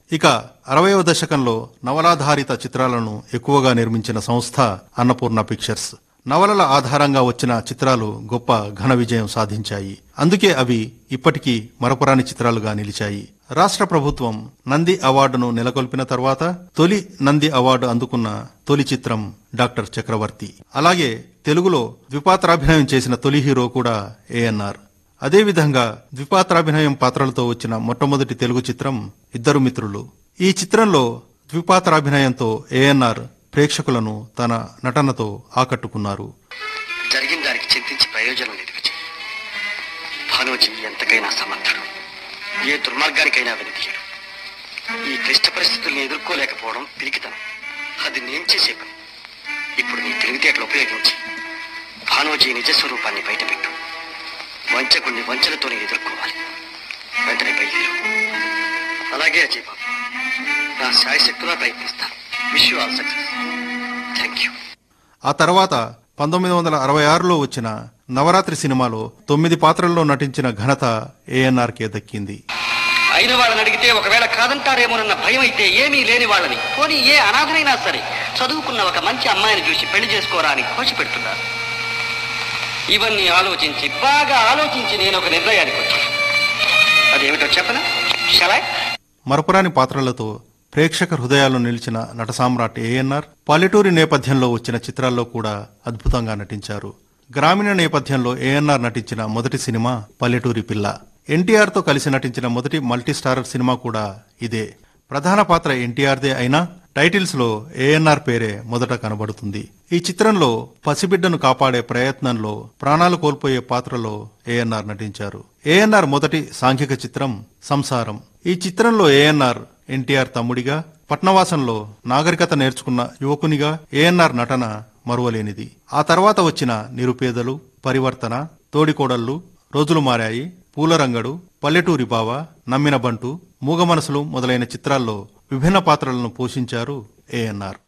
ఇక అరవయవ దశకంలో నవలాధారిత చిత్రాలను ఎక్కువగా నిర్మించిన సంస్థ అన్నపూర్ణ పిక్చర్స్ నవలల ఆధారంగా వచ్చిన చిత్రాలు గొప్ప ఘన విజయం సాధించాయి అందుకే అవి ఇప్పటికీ మరపురాని చిత్రాలుగా నిలిచాయి రాష్ట్ర ప్రభుత్వం నంది అవార్డును నెలకొల్పిన తర్వాత తొలి నంది అవార్డు అందుకున్న తొలి చిత్రం డాక్టర్ చక్రవర్తి అలాగే తెలుగులో ద్విపాత్రాభినయం చేసిన తొలి హీరో కూడా ఏఎన్ఆర్ అదేవిధంగా ద్విపాత్రాభినయం పాత్రలతో వచ్చిన మొట్టమొదటి తెలుగు చిత్రం ఇద్దరు మిత్రులు ఈ చిత్రంలో ద్విపాత్రాభినయంతో ఏఎన్ఆర్ ప్రేక్షకులను తన నటనతో ఆకట్టుకున్నారు జరిగిన దానికి చింతించి ప్రయోజనం లేదు విజయ్ భానోజీ ఎంతకైనా సమర్థుడు ఏ దుర్మార్గానికైనా వెనుదీయడు ఈ క్లిష్ట పరిస్థితుల్ని ఎదుర్కోలేకపోవడం పిరికితనం అది నేను చేసే పని ఇప్పుడు నీ తెలివితేటలు ఉపయోగించి భానోజీ నిజ స్వరూపాన్ని బయటపెట్టు వంచకుణ్ణి వంచనతోనే ఎదుర్కోవాలి వెంటనే బయలుదేరు అలాగే అజయ్ బాబు నా శాయశక్తులా ప్రయత్నిస్తాను wish you all success thank you ఆ తర్వాత పంతొమ్మిది వందల అరవై ఆరులో వచ్చిన నవరాత్రి సినిమాలో తొమ్మిది పాత్రల్లో నటించిన ఘనత ఏఎన్ఆర్కే దక్కింది అయిన వాళ్ళని అడిగితే ఒకవేళ కాదంటారేమోనన్న భయం అయితే ఏమీ లేని వాళ్ళని పోనీ ఏ అనాథనైనా సరే చదువుకున్న ఒక మంచి అమ్మాయిని చూసి పెళ్లి చేసుకోరా అని ఘోష పెడుతున్నారు ఇవన్నీ ఆలోచించి బాగా ఆలోచించి నేను ఒక నిర్ణయానికి వచ్చాను అదేమిటో చెప్పనా షలాయ్ మరపురాని పాత్రలతో ప్రేక్షక హృదయాల్లో నిలిచిన నట సామ్రాట్ ఏఎన్ఆర్ పల్లెటూరి నేపథ్యంలో వచ్చిన చిత్రాల్లో కూడా అద్భుతంగా నటించారు గ్రామీణ నేపథ్యంలో ఏఎన్ఆర్ నటించిన మొదటి సినిమా పల్లెటూరి పిల్ల ఎన్టీఆర్ తో కలిసి నటించిన మొదటి మల్టీ స్టారర్ సినిమా కూడా ఇదే ప్రధాన పాత్ర ఎన్టీఆర్దే అయినా టైటిల్స్ లో ఏఎన్ఆర్ పేరే మొదట కనబడుతుంది ఈ చిత్రంలో పసిబిడ్డను కాపాడే ప్రయత్నంలో ప్రాణాలు కోల్పోయే పాత్రలో ఏఎన్ఆర్ నటించారు ఏఎన్ఆర్ మొదటి సాంఘిక చిత్రం సంసారం ఈ చిత్రంలో ఏఎన్ఆర్ ఎన్టీఆర్ తమ్ముడిగా పట్నవాసంలో నాగరికత నేర్చుకున్న యువకునిగా ఏఎన్ఆర్ నటన మరువలేనిది ఆ తర్వాత వచ్చిన నిరుపేదలు పరివర్తన తోడికోడళ్ళు రోజులు మారాయి పూలరంగడు పల్లెటూరి బావ నమ్మిన బంటు మూగ మనసులు మొదలైన చిత్రాల్లో విభిన్న పాత్రలను పోషించారు ఏఎన్ఆర్